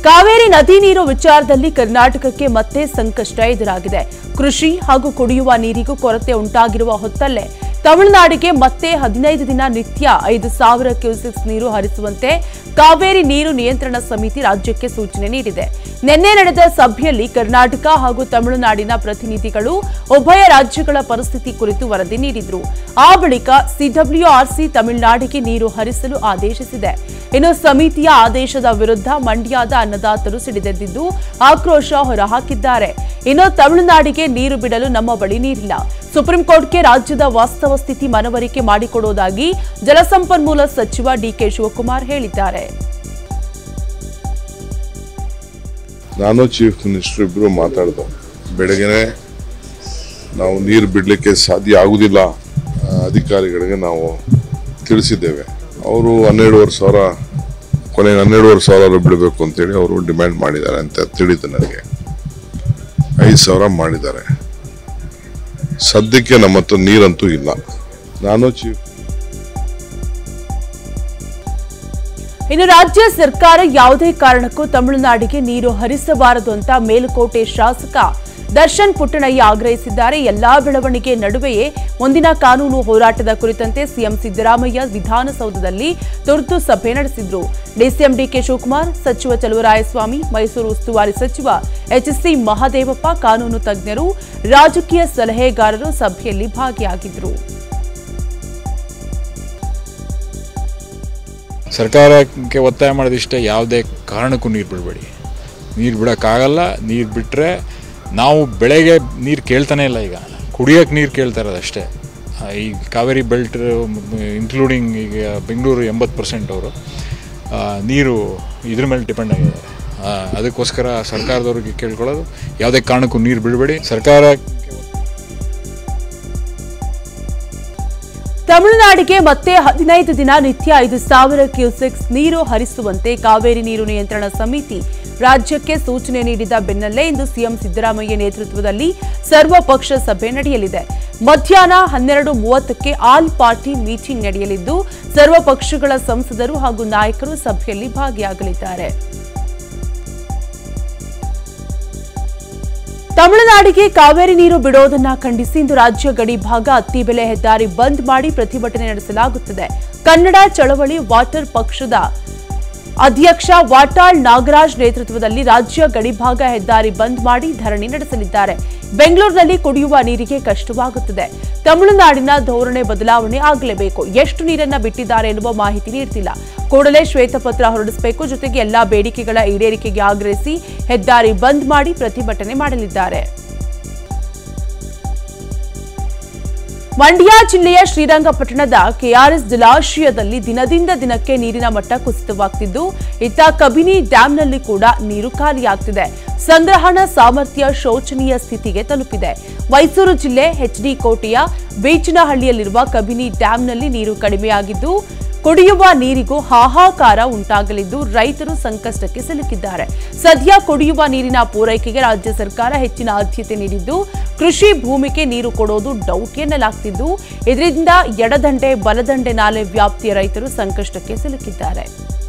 ಕಾವೇರಿ ನದಿ ನೀರು ವಿಚಾರದಲ್ಲಿ ಕರ್ನಾಟಕಕ್ಕೆ ಮತ್ತೆ ಸಂಕಷ್ಟ ಎದುರಾಗಿದೆ ಕೃಷಿ ಹಾಗೂ ಕುಡಿಯುವ ನೀರಿಗೂ ಕೊರತೆ ಉಂಟಾಗಿರುವ ಹೊತ್ತಲ್ಲೇ ತಮಿಳುನಾಡಿಗೆ ಮತ್ತೆ ಹದಿನೈದು ದಿನ ನಿತ್ಯ ಐದು ಸಾವಿರ ಕ್ಯೂಸೆಕ್ಸ್ ನೀರು ಹರಿಸುವಂತೆ ಕಾವೇರಿ ನೀರು ನಿಯಂತ್ರಣ ಸಮಿತಿ ರಾಜ್ಯಕ್ಕೆ ಸೂಚನೆ ನೀಡಿದೆ ನಿನ್ನೆ ನಡೆದ ಸಭೆಯಲ್ಲಿ ಕರ್ನಾಟಕ ಹಾಗೂ ತಮಿಳುನಾಡಿನ ಪ್ರತಿನಿಧಿಗಳು ಉಭಯ ರಾಜ್ಯಗಳ ಪರಿಸ್ಥಿತಿ ಕುರಿತು ವರದಿ ನೀಡಿದ್ರು ಆ ಬಳಿಕ ಸಿಡಬ್ಲ್ಯೂಆರ್ಸಿ ತಮಿಳುನಾಡಿಗೆ ನೀರು ಹರಿಸಲು ಆದೇಶಿಸಿದೆ ಇನ್ನು ಸಮಿತಿಯ ಆದೇಶದ ವಿರುದ್ಧ ಮಂಡ್ಯದ ಅನ್ನದಾತರು ಸಿಡಿದೆದ್ದಿದ್ದು ಆಕ್ರೋಶ ಹೊರಹಾಕಿದ್ದಾರೆ ಇನ್ನು ತಮಿಳುನಾಡಿಗೆ ನೀರು ಬಿಡಲು ನಮ್ಮ ಬಳಿ ನೀರಿಲ್ಲ ಸುಪ್ರೀಂ ಕೋರ್ಟ್ಗೆ ರಾಜ್ಯದ ವಾಸ್ತವ ಸ್ಥಿತಿ ಮನವರಿಕೆ ಮಾಡಿಕೊಡುವುದಾಗಿ ಜಲಸಂಪನ್ಮೂಲ ಸಚಿವ ಡಿಕೆ ಶಿವಕುಮಾರ್ ಹೇಳಿದ್ದಾರೆ ನಾನು ಚೀಫ್ ಮಿನಿಸ್ಟರ್ ಇಬ್ಬರು ಮಾತಾಡ್ದೆ ಬೆಳಗ್ಗೆನೆ ನಾವು ನೀರು ಬಿಡಲಿಕ್ಕೆ ಸಾಧ್ಯ ಆಗುವುದಿಲ್ಲ ಆ, ಅಧಿಕಾರಿಗಳಿಗೆ ನಾವು ತಿಳಿಸಿದ್ದೇವೆ ಅವರು ಹನ್ನೆರಡುವರೆ ಸಾವಿರ ಕೊನೆಗೆ ಹನ್ನೆರಡುವರೆ ಸಾವಿರ ಬಿಡಬೇಕು ಅಂತೇಳಿ ಅವರು ಡಿಮ್ಯಾಂಡ್ ಮಾಡಿದ್ದಾರೆ ಅಂತ ತಿಳಿದು ನನಗೆ ಐದು ಸಾವಿರ ಮಾಡಿದ್ದಾರೆ ಸದ್ಯಕ್ಕೆ ನಮ್ಮ ಹತ್ರ ನೀರಂತೂ ಇಲ್ಲ ನಾನು ಚೀಫ್ ಇನ್ನು ರಾಜ್ಯ ಸರ್ಕಾರ ಯಾವುದೇ ಕಾರಣಕ್ಕೂ ತಮಿಳುನಾಡಿಗೆ ನೀರು ಹರಿಸಬಾರದು ಅಂತ ಮೇಲುಕೋಟೆ ಶಾಸಕ ದರ್ಶನ್ ಪುಟ್ಟಣಯ್ಯ ಆಗ್ರಹಿಸಿದ್ದಾರೆ ಎಲ್ಲಾ ಬೆಳವಣಿಗೆ ನಡುವೆಯೇ ಮುಂದಿನ ಕಾನೂನು ಹೋರಾಟದ ಕುರಿತಂತೆ ಸಿಎಂ ಸಿದ್ದರಾಮಯ್ಯ ವಿಧಾನಸೌಧದಲ್ಲಿ ತುರ್ತು ಸಭೆ ನಡೆಸಿದ್ರು ಡಿಸಿಎಂ ಡಿಕೆ ಶಿವಕುಮಾರ್ ಸಚಿವ ಚಲುವರಾಯಸ್ವಾಮಿ ಮೈಸೂರು ಉಸ್ತುವಾರಿ ಸಚಿವ ಎಚ್ಎಸ್ಸಿ ಮಹದೇವಪ್ಪ ಕಾನೂನು ತಜ್ಞರು ರಾಜಕೀಯ ಸಲಹೆಗಾರರು ಸಭೆಯಲ್ಲಿ ಭಾಗಿಯಾಗಿದ್ರು ಸರ್ಕಾರಕ್ಕೆ ಒತ್ತಾಯ ಮಾಡೋದಿಷ್ಟೇ ಯಾವುದೇ ಕಾರಣಕ್ಕೂ ನೀರು ಬಿಡಬೇಡಿ ನೀರು ಬಿಡೋಕ್ಕಾಗಲ್ಲ ನೀರು ಬಿಟ್ಟರೆ ನಾವು ಬೆಳೆಗೆ ನೀರು ಕೇಳ್ತಾನೆ ಇಲ್ಲ ಈಗ ಕುಡಿಯೋಕ್ಕೆ ನೀರು ಕೇಳ್ತಾ ಇರೋದು ಅಷ್ಟೇ ಆ, ಈ ಕಾವೇರಿ ಬೆಲ್ಟ್ ಇನ್ಕ್ಲೂಡಿಂಗ್ ಈಗ ಬೆಂಗಳೂರು ಎಂಬತ್ತು ಪರ್ಸೆಂಟ್ ಅವರು ಆ, ನೀರು ಇದ್ರ ಮೇಲೆ ಡಿಪೆಂಡ್ ಆಗಿದ್ದಾರೆ ಆ, ಅದಕ್ಕೋಸ್ಕರ ಸರ್ಕಾರದವ್ರಿಗೆ ಕೇಳ್ಕೊಳ್ಳೋದು ಯಾವುದೇ ಕಾರಣಕ್ಕೂ ನೀರು ಬಿಡಬೇಡಿ ಸರ್ಕಾರ ತಮಿಳುನಾಡಿಗೆ ಮತ್ತೆ ಹದಿನೈದು ದಿನ ನಿತ್ಯ ಐದು ಸಾವಿರ ಕ್ಯೂಸೆಕ್ಸ್ ನೀರು ಹರಿಸುವಂತೆ ಕಾವೇರಿ ನೀರು ನಿಯಂತ್ರಣ ಸಮಿತಿ ರಾಜ್ಯಕ್ಕೆ ಸೂಚನೆ ನೀಡಿದ ಬೆನ್ನಲ್ಲೇ ಇಂದು ಸಿಎಂ ಸಿದ್ದರಾಮಯ್ಯ ನೇತೃತ್ವದಲ್ಲಿ ಸರ್ವಪಕ್ಷ ಸಭೆ ನಡೆಯಲಿದೆ ಮಧ್ಯಾಹ್ನ ಹನ್ನೆರಡು ಮೂವತ್ತಕ್ಕೆ ಆಲ್ ಪಾರ್ಟಿ ಮೀಟಿಂಗ್ ನಡೆಯಲಿದ್ದು ಸರ್ವಪಕ್ಷಗಳ ಸಂಸದರು ಹಾಗೂ ನಾಯಕರು ಸಭೆಯಲ್ಲಿ ಭಾಗಿಯಾಗಲಿದ್ದಾರೆ ತಮಿಳುನಾಡಿಗೆ ಕಾವೇರಿ ನೀರು ಬಿಡೋದನ್ನ ಖಂಡಿಸಿ ಇಂದು ರಾಜ್ಯ ಗಡಿ ಭಾಗ ಅತ್ತಿಬೆಲೆ ಹೆದ್ದಾರಿ ಬಂದ್ ಮಾಡಿ ಪ್ರತಿಭಟನೆ ನಡೆಸಲಾಗುತ್ತದೆ ಕನ್ನಡ ಚಳವಳಿ ವಾಟರ್ ಪಕ್ಷದ ಅಧ್ಯಕ್ಷ ವಾಟಾಳ್ ನಾಗರಾಜ್ ನೇತೃತ್ವದಲ್ಲಿ ರಾಜ್ಯ ಗಡಿಭಾಗ ಹೆದ್ದಾರಿ ಬಂದ್ ಮಾಡಿ ಧರಣಿ ನಡೆಸಲಿದ್ದಾರೆ ಬೆಂಗಳೂರಿನಲ್ಲಿ ಕುಡಿಯುವ ನೀರಿಗೆ ಕಷ್ಟವಾಗುತ್ತದೆ ತಮಿಳುನಾಡಿನ ಧೋರಣೆ ಬದಲಾವಣೆ ಆಗಲೇಬೇಕು ಎಷ್ಟು ನೀರನ್ನ ಬಿಟ್ಟಿದ್ದಾರೆ ಎನ್ನುವ ಮಾಹಿತಿ ನೀಡ್ತಿಲ್ಲ ಕೂಡಲೇ ಶ್ವೇತಪತ್ರ ಹೊರಡಿಸಬೇಕು ಜೊತೆಗೆ ಎಲ್ಲಾ ಬೇಡಿಕೆಗಳ ಈಡೇರಿಕೆಗೆ ಆಗ್ರಹಿಸಿ ಹೆದ್ದಾರಿ ಬಂದ್ ಮಾಡಿ ಪ್ರತಿಭಟನೆ ಮಾಡಲಿದ್ದಾರೆ ಮಂಡ್ಯ ಜಿಲ್ಲೆಯ ಶ್ರೀರಂಗಪಟ್ಟಣದ ಕೆಆರ್ಎಸ್ ಜಲಾಶಯದಲ್ಲಿ ದಿನದಿಂದ ದಿನಕ್ಕೆ ನೀರಿನ ಮಟ್ಟ ಕುಸಿತವಾಗ್ತಿದ್ದು ಇತ್ತ ಕಬಿನಿ ಡ್ಯಾಂನಲ್ಲಿ ಕೂಡ ನೀರು ಖಾಲಿಯಾಗ್ತಿದೆ ಸಂಗ್ರಹಣಾ ಸಾಮರ್ಥ್ಯ ಶೋಚನೀಯ ಸ್ಥಿತಿಗೆ ತಲುಪಿದೆ ಮೈಸೂರು ಜಿಲ್ಲೆ ಎಚ್ಡಿ ಕೋಟೆಯ ಬೀಚನಹಳ್ಳಿಯಲ್ಲಿರುವ ಕಬಿನಿ ಡ್ಯಾಂನಲ್ಲಿ ನೀರು ಕಡಿಮೆಯಾಗಿದ್ದು ಕುಡಿಯುವ ನೀರಿಗೂ ಹಾಹಾಕಾರ ಉಂಟಾಗಲಿದ್ದು ರೈತರು ಸಂಕಷ್ಟಕ್ಕೆ ಸಿಲುಕಿದ್ದಾರೆ ಸದ್ಯ ಕುಡಿಯುವ ನೀರಿನ ಪೂರೈಕೆಗೆ ರಾಜ್ಯ ಸರ್ಕಾರ ಹೆಚ್ಚಿನ ಆದ್ಯತೆ ನೀಡಿದ್ದು ಕೃಷಿ ಭೂಮಿಗೆ ನೀರು ಕೊಡೋದು ಡೌಟ್ ಎನ್ನಲಾಗ್ತಿದ್ದು ಇದರಿಂದ ಎಡದಂಡೆ ಬಲದಂಡೆ ನಾಲೆ ವ್ಯಾಪ್ತಿಯ ರೈತರು ಸಂಕಷ್ಟಕ್ಕೆ ಸಿಲುಕಿದ್ದಾರೆ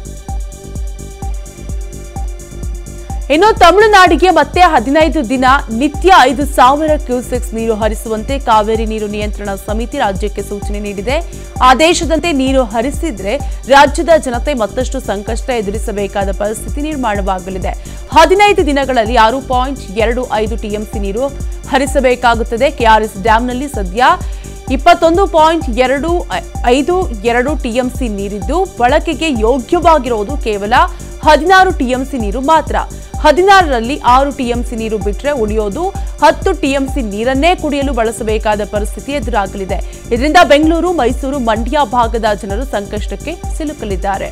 ಇನ್ನು ತಮಿಳುನಾಡಿಗೆ ಮತ್ತೆ ಹದಿನೈದು ದಿನ ನಿತ್ಯ ಐದು ಸಾವಿರ ಕ್ಯೂಸೆಕ್ಸ್ ನೀರು ಹರಿಸುವಂತೆ ಕಾವೇರಿ ನೀರು ನಿಯಂತ್ರಣ ಸಮಿತಿ ರಾಜ್ಯಕ್ಕೆ ಸೂಚನೆ ನೀಡಿದೆ ಆದೇಶದಂತೆ ನೀರು ಹರಿಸಿದ್ರೆ ರಾಜ್ಯದ ಜನತೆ ಮತ್ತಷ್ಟು ಸಂಕಷ್ಟ ಎದುರಿಸಬೇಕಾದ ಪರಿಸ್ಥಿತಿ ನಿರ್ಮಾಣವಾಗಲಿದೆ ಹದಿನೈದು ದಿನಗಳಲ್ಲಿ ಆರು ಪಾಯಿಂಟ್ ಎರಡು ಐದು ಟಿಎಂಸಿ ನೀರು ಹರಿಸಬೇಕಾಗುತ್ತದೆ ಕೆಆರ್ಎಸ್ ಡ್ಯಾಂನಲ್ಲಿ ಸದ್ಯ ಇಪ್ಪತ್ತೊಂದು ಪಾಯಿಂಟ್ ಎರಡು ಐದು ಎರಡು ಟಿಎಂಸಿ ನೀರಿದ್ದು ಬಳಕೆಗೆ ಯೋಗ್ಯವಾಗಿರೋದು ಕೇವಲ ಹದಿನಾರು ಟಿಎಂಸಿ ನೀರು ಮಾತ್ರ ಹದಿನಾರರಲ್ಲಿ ಆರು ಟಿಎಂಸಿ ನೀರು ಬಿಟ್ಟರೆ ಉಳಿಯೋದು ಹತ್ತು ಟಿಎಂಸಿ ನೀರನ್ನೇ ಕುಡಿಯಲು ಬಳಸಬೇಕಾದ ಪರಿಸ್ಥಿತಿ ಎದುರಾಗಲಿದೆ ಇದರಿಂದ ಬೆಂಗಳೂರು ಮೈಸೂರು ಮಂಡ್ಯ ಭಾಗದ ಜನರು ಸಂಕಷ್ಟಕ್ಕೆ ಸಿಲುಕಲಿದ್ದಾರೆ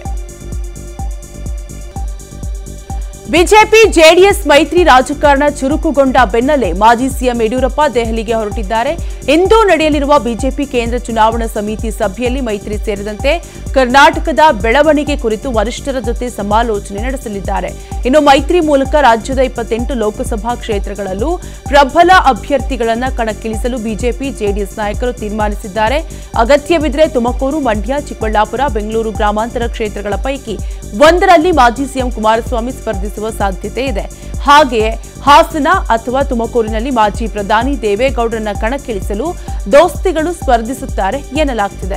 ಬಿಜೆಪಿ ಜೆಡಿಎಸ್ ಮೈತ್ರಿ ರಾಜಕಾರಣ ಚುರುಕುಗೊಂಡ ಬೆನ್ನಲ್ಲೇ ಮಾಜಿ ಸಿಎಂ ಯಡಿಯೂರಪ್ಪ ದೆಹಲಿಗೆ ಹೊರಟಿದ್ದಾರೆ ಇಂದು ನಡೆಯಲಿರುವ ಬಿಜೆಪಿ ಕೇಂದ್ರ ಚುನಾವಣಾ ಸಮಿತಿ ಸಭೆಯಲ್ಲಿ ಮೈತ್ರಿ ಸೇರಿದಂತೆ ಕರ್ನಾಟಕದ ಬೆಳವಣಿಗೆ ಕುರಿತು ವರಿಷ್ಠರ ಜೊತೆ ಸಮಾಲೋಚನೆ ನಡೆಸಲಿದ್ದಾರೆ ಇನ್ನು ಮೈತ್ರಿ ಮೂಲಕ ರಾಜ್ಯದ ಇಪ್ಪತ್ತೆಂಟು ಲೋಕಸಭಾ ಕ್ಷೇತ್ರಗಳಲ್ಲೂ ಪ್ರಬಲ ಅಭ್ಯರ್ಥಿಗಳನ್ನ ಕಣಕ್ಕಿಳಿಸಲು ಬಿಜೆಪಿ ಜೆಡಿಎಸ್ ನಾಯಕರು ತೀರ್ಮಾನಿಸಿದ್ದಾರೆ ಅಗತ್ಯವಿದ್ರೆ ತುಮಕೂರು ಮಂಡ್ಯ ಚಿಕ್ಕಬಳ್ಳಾಪುರ ಬೆಂಗಳೂರು ಗ್ರಾಮಾಂತರ ಕ್ಷೇತ್ರಗಳ ಪೈಕಿ ಒಂದರಲ್ಲಿ ಮಾಜಿ ಸಿಎಂ ಕುಮಾರಸ್ವಾಮಿ ಸ್ಪರ್ಧಿಸುವ ಸಾಧ್ಯತೆ ಇದೆ ಹಾಗೆಯೇ ಹಾಸನ ಅಥವಾ ತುಮಕೂರಿನಲ್ಲಿ ಮಾಜಿ ಪ್ರಧಾನಿ ದೇವೇಗೌಡರನ್ನ ಕಣಕ್ಕಿಳಿಸಲು ದೋಸ್ತಿಗಳು ಸ್ಪರ್ಧಿಸುತ್ತಾರೆ ಎನ್ನಲಾಗ್ತಿದೆ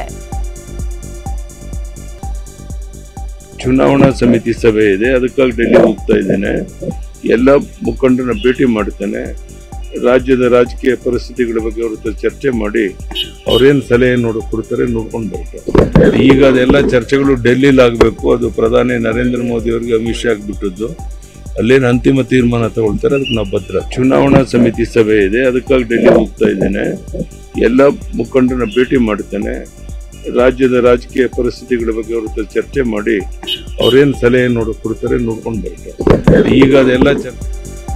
ಚುನಾವಣಾ ಸಮಿತಿ ಸಭೆ ಇದೆ ಅದಕ್ಕಾಗಿ ಡೆಲ್ಲಿ ಹೋಗ್ತಾ ಇದ್ದೇನೆ ಎಲ್ಲ ಮುಖಂಡರನ್ನ ಭೇಟಿ ಮಾಡ್ತೇನೆ ರಾಜ್ಯದ ರಾಜಕೀಯ ಪರಿಸ್ಥಿತಿಗಳ ಬಗ್ಗೆ ಅವ್ರ ಹತ್ರ ಚರ್ಚೆ ಮಾಡಿ ಅವ್ರೇನು ಸಲಹೆ ನೋಡ ಕೊಡ್ತಾರೆ ನೋಡ್ಕೊಂಡು ಬರ್ತಾರೆ ಈಗ ಅದೆಲ್ಲ ಚರ್ಚೆಗಳು ಡೆಲ್ಲಿಲಿ ಆಗಬೇಕು ಅದು ಪ್ರಧಾನಿ ನರೇಂದ್ರ ಮೋದಿ ಅವರಿಗೆ ಅಮಿತ್ ಶಾ ಬಿಟ್ಟದ್ದು ಅಲ್ಲೇನು ಅಂತಿಮ ತೀರ್ಮಾನ ತಗೊಳ್ತಾರೆ ಅದಕ್ಕೆ ನಾವು ಭದ್ರ ಚುನಾವಣಾ ಸಮಿತಿ ಸಭೆ ಇದೆ ಅದಕ್ಕಾಗಿ ಡೆಲ್ಲಿ ಹೋಗ್ತಾ ಇದ್ದೇನೆ ಎಲ್ಲ ಮುಖಂಡರನ್ನ ಭೇಟಿ ಮಾಡ್ತೇನೆ ರಾಜ್ಯದ ರಾಜಕೀಯ ಪರಿಸ್ಥಿತಿಗಳ ಬಗ್ಗೆ ಅವ್ರ ಹತ್ರ ಚರ್ಚೆ ಮಾಡಿ ಅವ್ರೇನು ಸಲಹೆ ನೋಡ ಕೊಡ್ತಾರೆ ನೋಡ್ಕೊಂಡು ಬರ್ತಾರೆ ಈಗ ಅದೆಲ್ಲ ಚರ್ಚೆ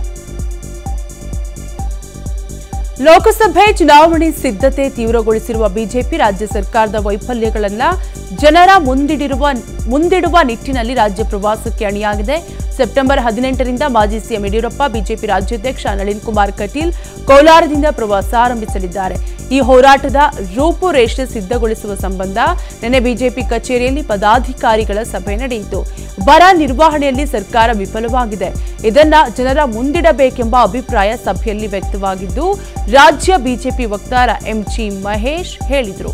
ಲೋಕಸಭೆ ಚುನಾವಣೆ ಸಿದ್ಧತೆ ತೀವ್ರಗೊಳಿಸಿರುವ ಬಿಜೆಪಿ ರಾಜ್ಯ ಸರ್ಕಾರದ ವೈಫಲ್ಯಗಳನ್ನ ಜನರ ಮುಂದಿಡಿರುವ ಮುಂದಿಡುವ ನಿಟ್ಟಿನಲ್ಲಿ ರಾಜ್ಯ ಪ್ರವಾಸಕ್ಕೆ ಅಣಿಯಾಗಿದೆ ಸೆಪ್ಟೆಂಬರ್ ಹದಿನೆಂಟರಿಂದ ಮಾಜಿ ಸಿಎಂ ಯಡಿಯೂರಪ್ಪ ಬಿಜೆಪಿ ರಾಜ್ಯಾಧ್ಯಕ್ಷ ನಳಿನ್ ಕುಮಾರ್ ಕಟೀಲ್ ಕೋಲಾರದಿಂದ ಪ್ರವಾಸ ಆರಂಭಿಸಲಿದ್ದಾರೆ ಈ ಹೋರಾಟದ ರೂಪುರೇಷೆ ಸಿದ್ಧಗೊಳಿಸುವ ಸಂಬಂಧ ನಿನ್ನೆ ಬಿಜೆಪಿ ಕಚೇರಿಯಲ್ಲಿ ಪದಾಧಿಕಾರಿಗಳ ಸಭೆ ನಡೆಯಿತು ಬರ ನಿರ್ವಹಣೆಯಲ್ಲಿ ಸರ್ಕಾರ ವಿಫಲವಾಗಿದೆ ಇದನ್ನ ಜನರ ಮುಂದಿಡಬೇಕೆಂಬ ಅಭಿಪ್ರಾಯ ಸಭೆಯಲ್ಲಿ ವ್ಯಕ್ತವಾಗಿದ್ದು ರಾಜ್ಯ ಬಿಜೆಪಿ ವಕ್ತಾರ ಎಂಜಿ ಮಹೇಶ್ ಹೇಳಿದರು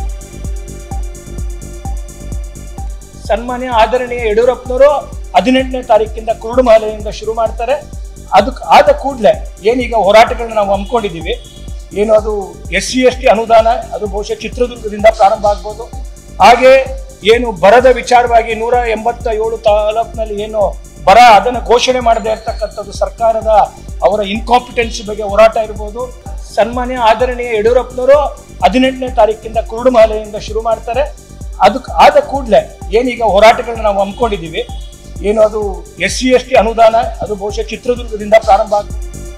ಸನ್ಮಾನ್ಯ ಆದರಣೀಯ ಯಡಿಯೂರಪ್ಪನವರು ಹದಿನೆಂಟನೇ ತಾರೀಕಿಂದ ಕುರುಡು ಮಾಲೆಯಿಂದ ಶುರು ಮಾಡ್ತಾರೆ ಅದಕ್ಕೆ ಆದ ಕೂಡಲೇ ಏನೀಗ ಹೋರಾಟಗಳನ್ನ ನಾವು ಹಮ್ಮಿಕೊಂಡಿದ್ದೀವಿ ಏನು ಅದು ಎಸ್ ಸಿ ಎಸ್ ಟಿ ಅನುದಾನ ಅದು ಬಹುಶಃ ಚಿತ್ರದುರ್ಗದಿಂದ ಪ್ರಾರಂಭ ಆಗ್ಬೋದು ಹಾಗೆ ಏನು ಬರದ ವಿಚಾರವಾಗಿ ನೂರ ಎಂಬತ್ತ ಏಳು ತಾಲೂಕಿನಲ್ಲಿ ಏನು ಬರ ಅದನ್ನು ಘೋಷಣೆ ಮಾಡದೇ ಇರ್ತಕ್ಕಂಥದ್ದು ಸರ್ಕಾರದ ಅವರ ಇನ್ಕಾಂಪಿಟೆನ್ಸಿ ಬಗ್ಗೆ ಹೋರಾಟ ಇರ್ಬೋದು ಸನ್ಮಾನ್ಯ ಆದರಣೀಯ ಯಡಿಯೂರಪ್ಪನವರು ಹದಿನೆಂಟನೇ ತಾರೀಕಿಂದ ಕುರುಡು ಮಾಲೆಯಿಂದ ಶುರು ಮಾಡ್ತಾರೆ ಅದಕ್ಕೆ ಆದ ಕೂಡಲೇ ಏನೀಗ ಹೋರಾಟಗಳನ್ನ ನಾವು ಹಮ್ಮಿಕೊಂಡಿದ್ದೀವಿ ಏನು ಅದು ಎಸ್ ಸಿ ಎಸ್ ಟಿ ಅನುದಾನ ಅದು ಬಹುಶಃ ಚಿತ್ರದುರ್ಗದಿಂದ ಪ್ರಾರಂಭ ಆಗ್ಬೋದು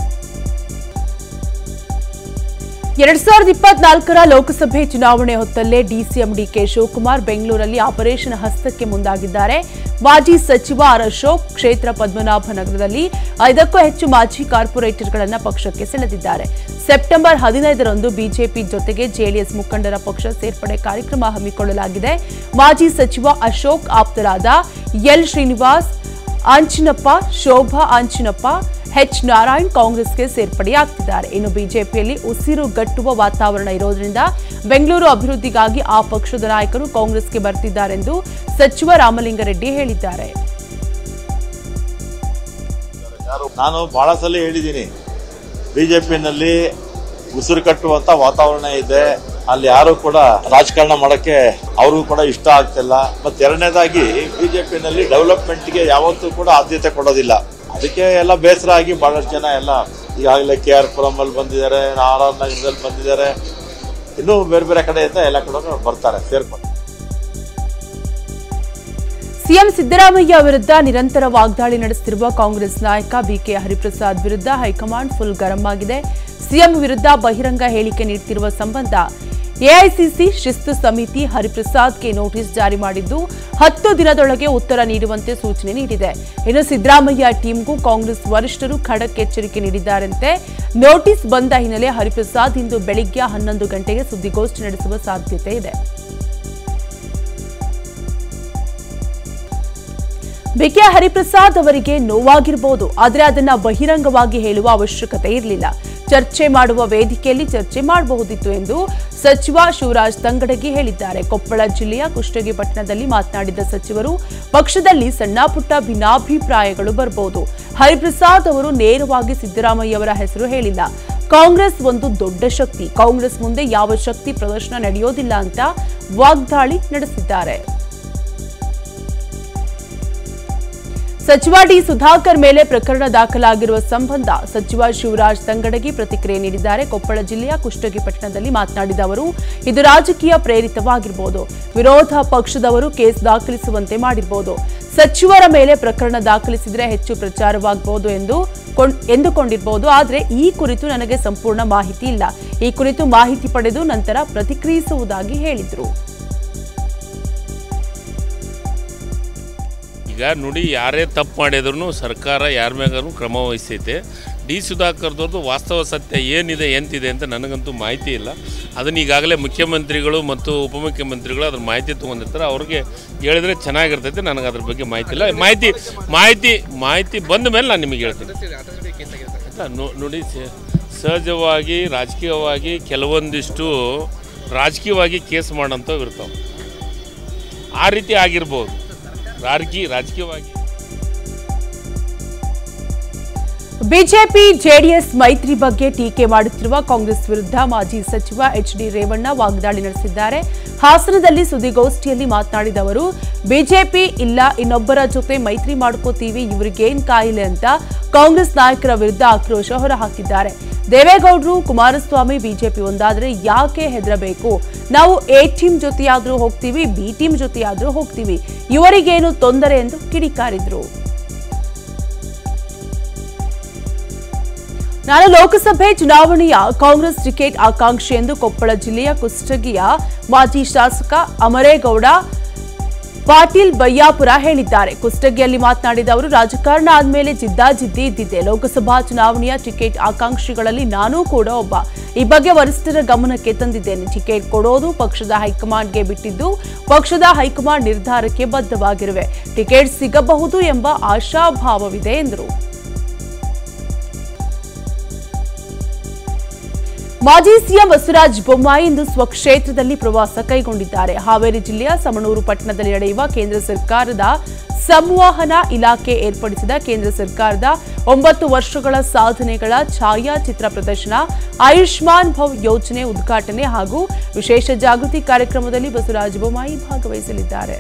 ಎರಡ್ ಸಾವಿರದ ಇಪ್ಪತ್ನಾಲ್ಕರ ಲೋಕಸಭೆ ಚುನಾವಣೆ ಹೊತ್ತಲ್ಲೇ ಡಿಸಿಎಂ ಡಿಕೆ ಶಿವಕುಮಾರ್ ಬೆಂಗಳೂರಲ್ಲಿ ಆಪರೇಷನ್ ಹಸ್ತಕ್ಕೆ ಮುಂದಾಗಿದ್ದಾರೆ ಮಾಜಿ ಸಚಿವ ಆರ್ ಅಶೋಕ್ ಕ್ಷೇತ್ರ ಪದ್ಮನಾಭನಗರದಲ್ಲಿ ಐದಕ್ಕೂ ಹೆಚ್ಚು ಮಾಜಿ ಕಾರ್ಪೊರೇಟರ್ಗಳನ್ನ ಪಕ್ಷಕ್ಕೆ ಸೆಳೆದಿದ್ದಾರೆ ಸೆಪ್ಟೆಂಬರ್ ಹದಿನೈದರಂದು ಬಿಜೆಪಿ ಜೊತೆಗೆ ಜೆಡಿಎಸ್ ಮುಖಂಡರ ಪಕ್ಷ ಸೇರ್ಪಡೆ ಕಾರ್ಯಕ್ರಮ ಹಮ್ಮಿಕೊಳ್ಳಲಾಗಿದೆ ಮಾಜಿ ಸಚಿವ ಅಶೋಕ್ ಆಪ್ತರಾದ ಎಲ್ ಶ್ರೀನಿವಾಸ್ ಆಂಚಿನಪ್ಪ ಶೋಭಾ ಆಂಚಿನಪ್ಪ ಎಚ್ ನಾರಾಯಣ್ ಕಾಂಗ್ರೆಸ್ಗೆ ಸೇರ್ಪಡೆಯಾಗ್ತಿದ್ದಾರೆ ಇನ್ನು ಬಿಜೆಪಿಯಲ್ಲಿ ಉಸಿರು ಗಟ್ಟುವ ವಾತಾವರಣ ಇರೋದ್ರಿಂದ ಬೆಂಗಳೂರು ಅಭಿವೃದ್ಧಿಗಾಗಿ ಆ ಪಕ್ಷದ ನಾಯಕರು ಕಾಂಗ್ರೆಸ್ಗೆ ಬರ್ತಿದ್ದಾರೆಂದು ಸಚಿವ ರಾಮಲಿಂಗಾರೆಡ್ಡಿ ಹೇಳಿದ್ದಾರೆ ನಾನು ಬಹಳ ಸಲ ಹೇಳಿದ್ದೀನಿ ಬಿಜೆಪಿನಲ್ಲಿ ಉಸಿರು ಕಟ್ಟುವಂತ ವಾತಾವರಣ ಇದೆ ಅಲ್ಲಿ ಯಾರು ಕೂಡ ರಾಜಕಾರಣ ಮಾಡಕ್ಕೆ ಅವ್ರಿಗೂ ಕೂಡ ಇಷ್ಟ ಆಗ್ತಿಲ್ಲ ಮತ್ತೆ ಎರಡನೇದಾಗಿ ಬಿಜೆಪಿನಲ್ಲಿ ಡೆವಲಪ್ಮೆಂಟ್ಗೆ ಯಾವತ್ತೂ ಕೂಡ ಆದ್ಯತೆ ಕೊಡೋದಿಲ್ಲ ಅದಕ್ಕೆ ಎಲ್ಲ ಬೇಸರ ಆಗಿ ಬಹಳಷ್ಟು ಜನ ಎಲ್ಲ ಈಗಾಗಲೇ ಕೆ ಆರ್ ಪುರಂ ಅಲ್ಲಿ ಬಂದಿದ್ದಾರೆ ಆರ್ ಆರ್ ನಗರದಲ್ಲಿ ಬಂದಿದ್ದಾರೆ ಇನ್ನೂ ಬೇರೆ ಬೇರೆ ಕಡೆಯಿಂದ ಎಲ್ಲ ಕಡೆ ಬರ್ತಾರೆ ಸೇರ್ಕೊಂಡು ಸಿಎಂ ಸಿದ್ದರಾಮಯ್ಯ ವಿರುದ್ಧ ನಿರಂತರ ವಾಗ್ದಾಳಿ ನಡೆಸುತ್ತಿರುವ ಕಾಂಗ್ರೆಸ್ ನಾಯಕ ಬಿಕೆ ಹರಿಪ್ರಸಾದ್ ವಿರುದ್ಧ ಹೈಕಮಾಂಡ್ ಫುಲ್ ಗರಂ ಆಗಿದೆ ಸಿಎಂ ವಿರುದ್ಧ ಬಹಿರಂಗ ಹೇಳಿಕೆ ನೀಡುತ್ತಿರುವ ಸಂಬಂಧ ಎಐಸಿಸಿ ಶಿಸ್ತು ಸಮಿತಿ ಹರಿಪ್ರಸಾದ್ಗೆ ನೋಟಿಸ್ ಜಾರಿ ಮಾಡಿದ್ದು ಹತ್ತು ದಿನದೊಳಗೆ ಉತ್ತರ ನೀಡುವಂತೆ ಸೂಚನೆ ನೀಡಿದೆ ಇನ್ನು ಸಿದ್ದರಾಮಯ್ಯ ಟೀಮ್ಗೂ ಕಾಂಗ್ರೆಸ್ ವರಿಷ್ಠರು ಖಡಕ್ ಎಚ್ಚರಿಕೆ ನೀಡಿದ್ದಾರಂತೆ ನೋಟಿಸ್ ಬಂದ ಹಿನ್ನೆಲೆ ಹರಿಪ್ರಸಾದ್ ಇಂದು ಬೆಳಿಗ್ಗೆ ಹನ್ನೊಂದು ಗಂಟೆಗೆ ಸುದ್ದಿಗೋಷ್ಠಿ ನಡೆಸುವ ಸಾಧ್ಯತೆ ಇದೆ ಬಿಕೆ ಹರಿಪ್ರಸಾದ್ ಅವರಿಗೆ ನೋವಾಗಿರಬಹುದು ಆದರೆ ಅದನ್ನ ಬಹಿರಂಗವಾಗಿ ಹೇಳುವ ಅವಶ್ಯಕತೆ ಇರಲಿಲ್ಲ ಚರ್ಚೆ ಮಾಡುವ ವೇದಿಕೆಯಲ್ಲಿ ಚರ್ಚೆ ಮಾಡಬಹುದಿತ್ತು ಎಂದು ಸಚಿವ ಶಿವರಾಜ್ ತಂಗಡಗಿ ಹೇಳಿದ್ದಾರೆ ಕೊಪ್ಪಳ ಜಿಲ್ಲೆಯ ಕುಷ್ಟಗಿ ಪಟ್ಟಣದಲ್ಲಿ ಮಾತನಾಡಿದ ಸಚಿವರು ಪಕ್ಷದಲ್ಲಿ ಸಣ್ಣ ಪುಟ್ಟ ಭಿನ್ನಾಭಿಪ್ರಾಯಗಳು ಬರಬಹುದು ಹರಿಪ್ರಸಾದ್ ಅವರು ನೇರವಾಗಿ ಸಿದ್ದರಾಮಯ್ಯವರ ಹೆಸರು ಹೇಳಿಲ್ಲ ಕಾಂಗ್ರೆಸ್ ಒಂದು ದೊಡ್ಡ ಶಕ್ತಿ ಕಾಂಗ್ರೆಸ್ ಮುಂದೆ ಯಾವ ಶಕ್ತಿ ಪ್ರದರ್ಶನ ನಡೆಯೋದಿಲ್ಲ ಅಂತ ವಾಗ್ದಾಳಿ ನಡೆಸಿದ್ದಾರೆ ಸಚಿವ ಡಿ ಸುಧಾಕರ್ ಮೇಲೆ ಪ್ರಕರಣ ದಾಖಲಾಗಿರುವ ಸಂಬಂಧ ಸಚಿವ ಶಿವರಾಜ್ ತಂಗಡಗಿ ಪ್ರತಿಕ್ರಿಯೆ ನೀಡಿದ್ದಾರೆ ಕೊಪ್ಪಳ ಜಿಲ್ಲೆಯ ಕುಷ್ಟಗಿ ಪಟ್ಟಣದಲ್ಲಿ ಮಾತನಾಡಿದ ಅವರು ಇದು ರಾಜಕೀಯ ಪ್ರೇರಿತವಾಗಿರಬಹುದು ವಿರೋಧ ಪಕ್ಷದವರು ಕೇಸ್ ದಾಖಲಿಸುವಂತೆ ಮಾಡಿರಬಹುದು ಸಚಿವರ ಮೇಲೆ ಪ್ರಕರಣ ದಾಖಲಿಸಿದರೆ ಹೆಚ್ಚು ಪ್ರಚಾರವಾಗಬಹುದು ಎಂದು ಕೊಂಡ್- ಎಂದುಕೊಂಡಿರಬಹುದು ಆದರೆ ಈ ಕುರಿತು ನನಗೆ ಸಂಪೂರ್ಣ ಮಾಹಿತಿ ಇಲ್ಲ ಈ ಕುರಿತು ಮಾಹಿತಿ ಪಡೆದು ನಂತರ ಪ್ರತಿಕ್ರಿಯಿಸುವುದಾಗಿ ಹೇಳಿದರು ಈಗ ನೋಡಿ ಯಾರೇ ತಪ್ಪು ಮಾಡಿದ್ರು ಸರ್ಕಾರ ಯಾರ ಮ್ಯಾಗೂ ಕ್ರಮ ವಹಿಸೈತೆ ಡಿ ಸುಧಾಕರ್ದವ್ರದ್ದು ವಾಸ್ತವ ಸತ್ಯ ಏನಿದೆ ಎಂತಿದೆ ಅಂತ ನನಗಂತೂ ಮಾಹಿತಿ ಇಲ್ಲ ಅದನ್ನು ಈಗಾಗಲೇ ಮುಖ್ಯಮಂತ್ರಿಗಳು ಮತ್ತು ಉಪಮುಖ್ಯಮಂತ್ರಿಗಳು ಅದ್ರ ಮಾಹಿತಿ ತೊಗೊಂಡಿರ್ತಾರೆ ಅವ್ರಿಗೆ ಹೇಳಿದ್ರೆ ಚೆನ್ನಾಗಿರ್ತೈತೆ ನನಗೆ ಅದ್ರ ಬಗ್ಗೆ ಮಾಹಿತಿ ಇಲ್ಲ ಮಾಹಿತಿ ಮಾಹಿತಿ ಮಾಹಿತಿ ಬಂದ ಮೇಲೆ ನಾನು ನಿಮಗೆ ಹೇಳ್ತೀನಿ ಆಯ್ತಾ? ನೋ- ನೋಡಿ ಸ- ಸಹಜವಾಗಿ ರಾಜಕೀಯವಾಗಿ ಕೆಲವೊಂದಿಷ್ಟು ರಾಜಕೀಯವಾಗಿ ಕೇಸ್ ಮಾಡೋಂಥವು ಇರ್ತಾವೆ ಆ ರೀತಿ ಆಗಿರ್ಬೋದು ರಾಜಕೀಯ ರಾಜಕೀಯವಾಗಿ ಬಿಜೆಪಿ ಜೆಡಿಎಸ್ ಮೈತ್ರಿ ಬಗ್ಗೆ ಟೀಕೆ ಮಾಡುತ್ತಿರುವ ಕಾಂಗ್ರೆಸ್ ವಿರುದ್ಧ ಮಾಜಿ ಸಚಿವ ಎಚ್ ಡಿ ರೇವಣ್ಣ ವಾಗ್ದಾಳಿ ನಡೆಸಿದ್ದಾರೆ ಹಾಸನದಲ್ಲಿ ಸುದ್ದಿಗೋಷ್ಠಿಯಲ್ಲಿ ಮಾತನಾಡಿದ ಅವರು ಬಿಜೆಪಿ ಇಲ್ಲ ಇನ್ನೊಬ್ಬರ ಜೊತೆ ಮೈತ್ರಿ ಮಾಡ್ಕೋತೀವಿ ಇವರಿಗೇನ್ ಕಾಯಿಲೆ ಅಂತ ಕಾಂಗ್ರೆಸ್ ನಾಯಕರ ವಿರುದ್ಧ ಆಕ್ರೋಶ ಹೊರಹಾಕಿದ್ದಾರೆ ದೇವೇಗೌಡರು ಕುಮಾರಸ್ವಾಮಿ ಬಿಜೆಪಿ ಒಂದಾದ್ರೆ ಯಾಕೆ ಹೆದರಬೇಕು ನಾವು ಎ ಟೀಮ್ ಜೊತೆಯಾದ್ರೂ ಹೋಗ್ತೀವಿ ಬಿ ಟೀಮ್ ಜೊತೆಯಾದ್ರೂ ಹೋಗ್ತೀವಿ ಇವರಿಗೇನು ತೊಂದರೆ ಎಂದು ಕಿಡಿಕಾರಿದ್ರು ನಾನು ಲೋಕಸಭೆ ಚುನಾವಣೆಯ ಕಾಂಗ್ರೆಸ್ ಟಿಕೆಟ್ ಆಕಾಂಕ್ಷಿ ಎಂದು ಕೊಪ್ಪಳ ಜಿಲ್ಲೆಯ ಕುಷ್ಟಗಿಯ ಮಾಜಿ ಶಾಸಕ ಅಮರೇಗೌಡ ಪಾಟೀಲ್ ಬಯ್ಯಾಪುರ ಹೇಳಿದ್ದಾರೆ ಕುಷ್ಟಗಿಯಲ್ಲಿ ಮಾತನಾಡಿದ ಅವರು ರಾಜಕಾರಣ ಆದ್ಮೇಲೆ ಜಿದ್ದಾಜಿದ್ದಿ ಇದ್ದಿದ್ದೆ ಲೋಕಸಭಾ ಚುನಾವಣೆಯ ಟಿಕೆಟ್ ಆಕಾಂಕ್ಷಿಗಳಲ್ಲಿ ನಾನೂ ಕೂಡ ಒಬ್ಬ ಈ ಬಗ್ಗೆ ವರಿಷ್ಠರ ಗಮನಕ್ಕೆ ತಂದಿದ್ದೇನೆ ಟಿಕೆಟ್ ಕೊಡೋದು ಪಕ್ಷದ ಹೈಕಮಾಂಡ್ಗೆ ಬಿಟ್ಟಿದ್ದು ಪಕ್ಷದ ಹೈಕಮಾಂಡ್ ನಿರ್ಧಾರಕ್ಕೆ ಬದ್ಧವಾಗಿರುವೆ ಟಿಕೆಟ್ ಸಿಗಬಹುದು ಎಂಬ ಆಶಾಭಾವವಿದೆ ಎಂದರು ಮಾಜಿ ಸಿಎಂ ಬಸವರಾಜ ಬೊಮ್ಮಾಯಿ ಇಂದು ಸ್ವಕ್ಷೇತ್ರದಲ್ಲಿ ಪ್ರವಾಸ ಕೈಗೊಂಡಿದ್ದಾರೆ ಹಾವೇರಿ ಜಿಲ್ಲೆಯ ಸಮಣೂರು ಪಟ್ಟಣದಲ್ಲಿ ನಡೆಯುವ ಕೇಂದ್ರ ಸರ್ಕಾರದ ಸಂವಹನ ಇಲಾಖೆ ಏರ್ಪಡಿಸಿದ ಕೇಂದ್ರ ಸರ್ಕಾರದ ಒಂಬತ್ತು ವರ್ಷಗಳ ಸಾಧನೆಗಳ ಛಾಯಾಚಿತ್ರ ಪ್ರದರ್ಶನ ಆಯುಷ್ಮಾನ್ ಭವ್ ಯೋಜನೆ ಉದ್ಘಾಟನೆ ಹಾಗೂ ವಿಶೇಷ ಜಾಗೃತಿ ಕಾರ್ಯಕ್ರಮದಲ್ಲಿ ಬಸವರಾಜ ಬೊಮ್ಮಾಯಿ ಭಾಗವಹಿಸಲಿದ್ದಾರೆ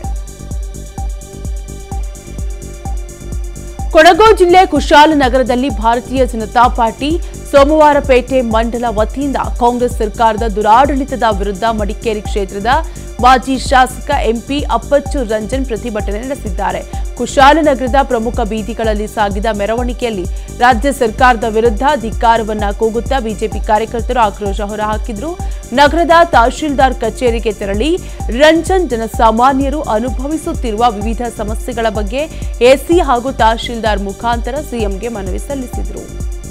ಕೊಡಗು ಜಿಲ್ಲೆ ಕುಶಾಲನಗರದಲ್ಲಿ ಭಾರತೀಯ ಜನತಾ ಪಾರ್ಟಿ ಸೋಮವಾರಪೇಟೆ ಮಂಡಲ ವತಿಯಿಂದ ಕಾಂಗ್ರೆಸ್ ಸರ್ಕಾರದ ದುರಾಡಳಿತದ ವಿರುದ್ಧ ಮಡಿಕೇರಿ ಕ್ಷೇತ್ರದ ಮಾಜಿ ಶಾಸಕ ಎಂಪಿ ಅಪ್ಪಚ್ಚು ರಂಜನ್ ಪ್ರತಿಭಟನೆ ನಡೆಸಿದ್ದಾರೆ ಕುಶಾಲನಗರದ ಪ್ರಮುಖ ಬೀದಿಗಳಲ್ಲಿ ಸಾಗಿದ ಮೆರವಣಿಗೆಯಲ್ಲಿ ರಾಜ್ಯ ಸರ್ಕಾರದ ವಿರುದ್ಧ ಧಿಕ್ಕಾರವನ್ನ ಕೂಗುತ್ತಾ ಬಿಜೆಪಿ ಕಾರ್ಯಕರ್ತರು ಆಕ್ರೋಶ ಹೊರಹಾಕಿದ್ರು ನಗರದ ತಹಶೀಲ್ದಾರ್ ಕಚೇರಿಗೆ ತೆರಳಿ ರಂಜನ್ ಜನಸಾಮಾನ್ಯರು ಅನುಭವಿಸುತ್ತಿರುವ ವಿವಿಧ ಸಮಸ್ಯೆಗಳ ಬಗ್ಗೆ ಎಸಿ ಹಾಗೂ ತಹಶೀಲ್ದಾರ್ ಮುಖಾಂತರ ಸಿಎಂಗೆ ಮನವಿ ಸಲ್ಲಿಸಿದರು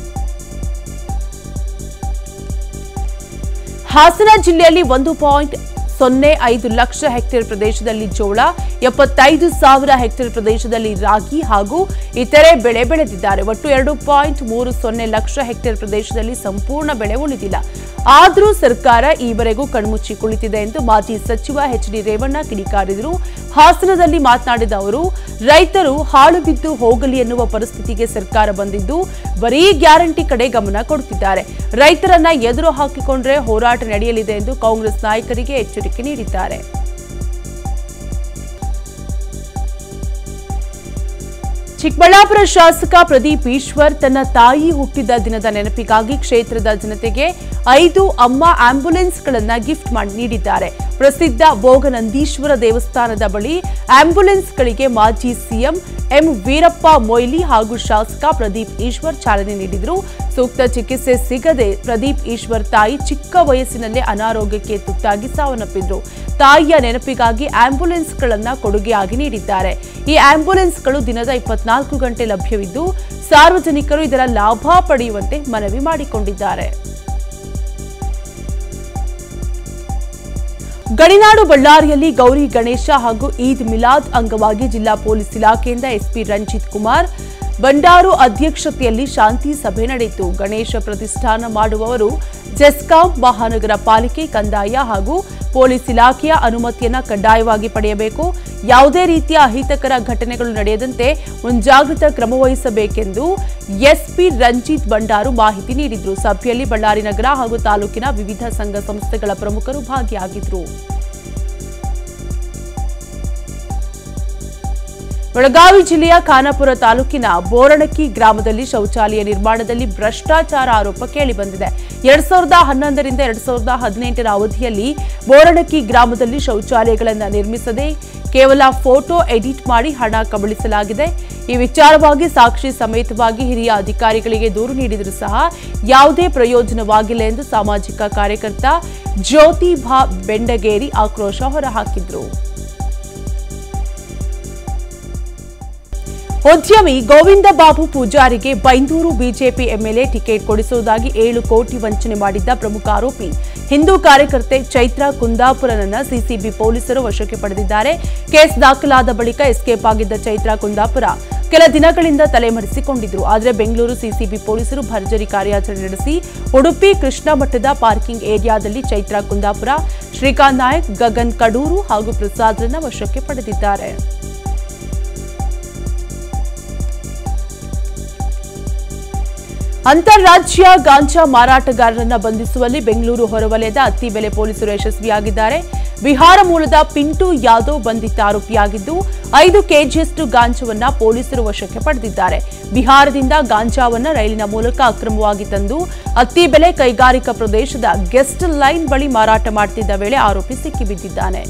ಹಾಸನ ಜಿಲ್ಲೆಯಲ್ಲಿ ಒಂದು ಪಾಯಿಂಟ್ ಸೊನ್ನೆ ಐದು ಲಕ್ಷ ಹೆಕ್ಟೇರ್ ಪ್ರದೇಶದಲ್ಲಿ ಜೋಳ ಎಪ್ಪತ್ತೈದು ಸಾವಿರ ಹೆಕ್ಟೇರ್ ಪ್ರದೇಶದಲ್ಲಿ ರಾಗಿ ಹಾಗೂ ಇತರೆ ಬೆಳೆ ಬೆಳೆದಿದ್ದಾರೆ ಒಟ್ಟು ಎರಡು ಪಾಯಿಂಟ್ ಮೂರು ಸೊನ್ನೆ ಲಕ್ಷ ಹೆಕ್ಟೇರ್ ಪ್ರದೇಶದಲ್ಲಿ ಸಂಪೂರ್ಣ ಬೆಳೆ ಉಳಿದಿಲ್ಲ ಆದರೂ ಸರ್ಕಾರ ಈವರೆಗೂ ಕಣ್ಮುಚ್ಚಿ ಕುಳಿತಿದೆ ಎಂದು ಮಾಜಿ ಸಚಿವ ಎಚ್ ಡಿ ರೇವಣ್ಣ ಕಿಡಿಕಾರಿದರು ಹಾಸನದಲ್ಲಿ ಮಾತನಾಡಿದ ಅವರು ರೈತರು ಹಾಳು ಬಿದ್ದು ಹೋಗಲಿ ಎನ್ನುವ ಪರಿಸ್ಥಿತಿಗೆ ಸರ್ಕಾರ ಬಂದಿದ್ದು ಬರೀ ಗ್ಯಾರಂಟಿ ಕಡೆ ಗಮನ ಕೊಡುತ್ತಿದ್ದಾರೆ ರೈತರನ್ನ ಎದುರು ಹಾಕಿಕೊಂಡ್ರೆ ಹೋರಾಟ ನಡೆಯಲಿದೆ ಎಂದು ಕಾಂಗ್ರೆಸ್ ನಾಯಕರಿಗೆ ಎಚ್ಚರಿಕೆ ನೀಡಿದ್ದಾರೆ ಚಿಕ್ಕಬಳ್ಳಾಪುರ ಶಾಸಕ ಪ್ರದೀಪ್ ಈಶ್ವರ್ ತನ್ನ ತಾಯಿ ಹುಟ್ಟಿದ ದಿನದ ನೆನಪಿಗಾಗಿ ಕ್ಷೇತ್ರದ ಜನತೆಗೆ ಐದು ಅಮ್ಮ ಆಂಬ್ಯುಲೆನ್ಸ್ಗಳನ್ನ ಗಿಫ್ಟ್ ಮಾಡಿ ನೀಡಿದ್ದಾರೆ ಪ್ರಸಿದ್ಧ ಭೋಗನಂದೀಶ್ವರ ದೇವಸ್ಥಾನದ ಬಳಿ ಆಂಬ್ಯುಲೆನ್ಸ್ಗಳಿಗೆ ಮಾಜಿ ಸಿಎಂ ಎಂ ವೀರಪ್ಪ ಮೊಯ್ಲಿ ಹಾಗೂ ಶಾಸಕ ಪ್ರದೀಪ್ ಈಶ್ವರ್ ಚಾಲನೆ ನೀಡಿದರು ಸೂಕ್ತ ಚಿಕಿತ್ಸೆ ಸಿಗದೆ ಪ್ರದೀಪ್ ಈಶ್ವರ್ ತಾಯಿ ಚಿಕ್ಕ ವಯಸ್ಸಿನಲ್ಲೇ ಅನಾರೋಗ್ಯಕ್ಕೆ ತುತ್ತಾಗಿ ಸಾವನ್ನಪ್ಪಿದ್ರು ತಾಯಿಯ ನೆನಪಿಗಾಗಿ ಆಂಬ್ಯುಲೆನ್ಸ್ಗಳನ್ನ ಕೊಡುಗೆಯಾಗಿ ನೀಡಿದ್ದಾರೆ ಈ ಆಂಬ್ಯುಲೆನ್ಸ್ಗಳು ದಿನದ ಇಪ್ಪತ್ನಾಲ್ಕು ಗಂಟೆ ಲಭ್ಯವಿದ್ದು ಸಾರ್ವಜನಿಕರು ಇದರ ಲಾಭ ಪಡೆಯುವಂತೆ ಮನವಿ ಮಾಡಿಕೊಂಡಿದ್ದಾರೆ ಗಡಿನಾಡು ಬಳ್ಳಾರಿಯಲ್ಲಿ ಗೌರಿ ಗಣೇಶ ಹಾಗೂ ಈದ್ ಮಿಲಾದ್ ಅಂಗವಾಗಿ ಜಿಲ್ಲಾ ಪೊಲೀಸ್ ಇಲಾಖೆಯಿಂದ ಎಸ್ಪಿ ರಂಜಿತ್ ಕುಮಾರ್ ಬಂಡಾರು ಅಧ್ಯಕ್ಷತೆಯಲ್ಲಿ ಶಾಂತಿ ಸಭೆ ನಡೆಯಿತು ಗಣೇಶ ಪ್ರತಿಷ್ಠಾನ ಮಾಡುವವರು ಜೆಸ್ಕಾಂ ಮಹಾನಗರ ಪಾಲಿಕೆ ಕಂದಾಯ ಹಾಗೂ ಪೊಲೀಸ್ ಇಲಾಖೆಯ ಅನುಮತಿಯನ್ನ ಕಡ್ಡಾಯವಾಗಿ ಪಡೆಯಬೇಕು ಯಾವುದೇ ರೀತಿಯ ಅಹಿತಕರ ಘಟನೆಗಳು ನಡೆಯದಂತೆ ಮುಂಜಾಗ್ರತಾ ಕ್ರಮ ವಹಿಸಬೇಕೆಂದು ಎಸ್ಪಿ ರಂಜಿತ್ ಬಂಡಾರು ಮಾಹಿತಿ ನೀಡಿದ್ರು ಸಭೆಯಲ್ಲಿ ಬಳ್ಳಾರಿ ನಗರ ಹಾಗೂ ತಾಲೂಕಿನ ವಿವಿಧ ಸಂಘ ಸಂಸ್ಥೆಗಳ ಪ್ರಮುಖರು ಭಾಗಿಯಾಗಿದ್ರು ಬೆಳಗಾವಿ ಜಿಲ್ಲೆಯ ಖಾನಾಪುರ ತಾಲೂಕಿನ ಬೋರಣಕ್ಕಿ ಗ್ರಾಮದಲ್ಲಿ ಶೌಚಾಲಯ ನಿರ್ಮಾಣದಲ್ಲಿ ಭ್ರಷ್ಟಾಚಾರ ಆರೋಪ ಕೇಳಿಬಂದಿದೆ ಎರಡ್ ಸಾವಿರದ ಹನ್ನೊಂದರಿಂದ ಎರಡ್ ಸಾವಿರದ ಹದಿನೆಂಟರ ಅವಧಿಯಲ್ಲಿ ಬೋರಣಕ್ಕಿ ಗ್ರಾಮದಲ್ಲಿ ಶೌಚಾಲಯಗಳನ್ನು ನಿರ್ಮಿಸದೆ ಕೇವಲ ಫೋಟೋ ಎಡಿಟ್ ಮಾಡಿ ಹಣ ಕಬಳಿಸಲಾಗಿದೆ ಈ ವಿಚಾರವಾಗಿ ಸಾಕ್ಷಿ ಸಮೇತವಾಗಿ ಹಿರಿಯ ಅಧಿಕಾರಿಗಳಿಗೆ ದೂರು ನೀಡಿದರೂ ಸಹ ಯಾವುದೇ ಪ್ರಯೋಜನವಾಗಿಲ್ಲ ಎಂದು ಸಾಮಾಜಿಕ ಕಾರ್ಯಕರ್ತ ಜ್ಯೋತಿಭಾ ಬೆಂಡಗೇರಿ ಆಕ್ರೋಶ ಹೊರಹಾಕಿದ್ರು ಉದ್ಯಮಿ ಗೋವಿಂದ ಬಾಬು ಪೂಜಾರಿಗೆ ಬೈಂದೂರು ಬಿಜೆಪಿ ಎಂಎಲ್ಎ ಟಿಕೆಟ್ ಕೊಡಿಸುವುದಾಗಿ ಏಳು ಕೋಟಿ ವಂಚನೆ ಮಾಡಿದ್ದ ಪ್ರಮುಖ ಆರೋಪಿ ಹಿಂದೂ ಕಾರ್ಯಕರ್ತೆ ಚೈತ್ರಾ ಕುಂದಾಪುರನನ್ನ ಸಿಸಿಬಿ ಪೊಲೀಸರು ವಶಕ್ಕೆ ಪಡೆದಿದ್ದಾರೆ ಕೇಸ್ ದಾಖಲಾದ ಬಳಿಕ ಎಸ್ಕೇಪ್ ಆಗಿದ್ದ ಚೈತ್ರಾ ಕುಂದಾಪುರ ಕೆಲ ದಿನಗಳಿಂದ ತಲೆಮರೆಸಿಕೊಂಡಿದ್ರು ಆದರೆ ಬೆಂಗಳೂರು ಸಿಸಿಬಿ ಪೊಲೀಸರು ಭರ್ಜರಿ ಕಾರ್ಯಾಚರಣೆ ನಡೆಸಿ ಉಡುಪಿ ಕೃಷ್ಣ ಮಠದ ಪಾರ್ಕಿಂಗ್ ಏರಿಯಾದಲ್ಲಿ ಚೈತ್ರಾ ಕುಂದಾಪುರ ಶ್ರೀಕಾಂತ್ ನಾಯಕ್ ಗಗನ್ ಕಡೂರು ಹಾಗೂ ಪ್ರಸಾದ್ರನ್ನ ವಶಕ್ಕೆ ಪಡೆದಿದ್ದಾರೆ ಅಂತಾರಾಜ್ಯ ಗಾಂಜಾ ಮಾರಾಟಗಾರರನ್ನ ಬಂಧಿಸುವಲ್ಲಿ ಬೆಂಗಳೂರು ಹೊರವಲಯದ ಅತ್ತಿಬೆಲೆ ಪೊಲೀಸರು ಯಶಸ್ವಿಯಾಗಿದ್ದಾರೆ ಬಿಹಾರ ಮೂಲದ ಪಿಂಟು ಯಾದವ್ ಬಂಧಿತ ಆರೋಪಿಯಾಗಿದ್ದು ಐದು ಕೆಜಿಯಷ್ಟು ಗಾಂಜಾವನ್ನ ಪೊಲೀಸರು ವಶಕ್ಕೆ ಪಡೆದಿದ್ದಾರೆ ಬಿಹಾರದಿಂದ ಗಾಂಜಾವನ್ನ ರೈಲಿನ ಮೂಲಕ ಅಕ್ರಮವಾಗಿ ತಂದು ಅತ್ತಿಬೆಲೆ ಕೈಗಾರಿಕಾ ಪ್ರದೇಶದ ಗೆಸ್ಟ್ ಲೈನ್ ಬಳಿ ಮಾರಾಟ ಮಾಡುತ್ತಿದ್ದ ವೇಳೆ ಆರೋಪಿ ಸಿಕ್ಕಿಬಿದ್ದಿದ್ದಾನೆ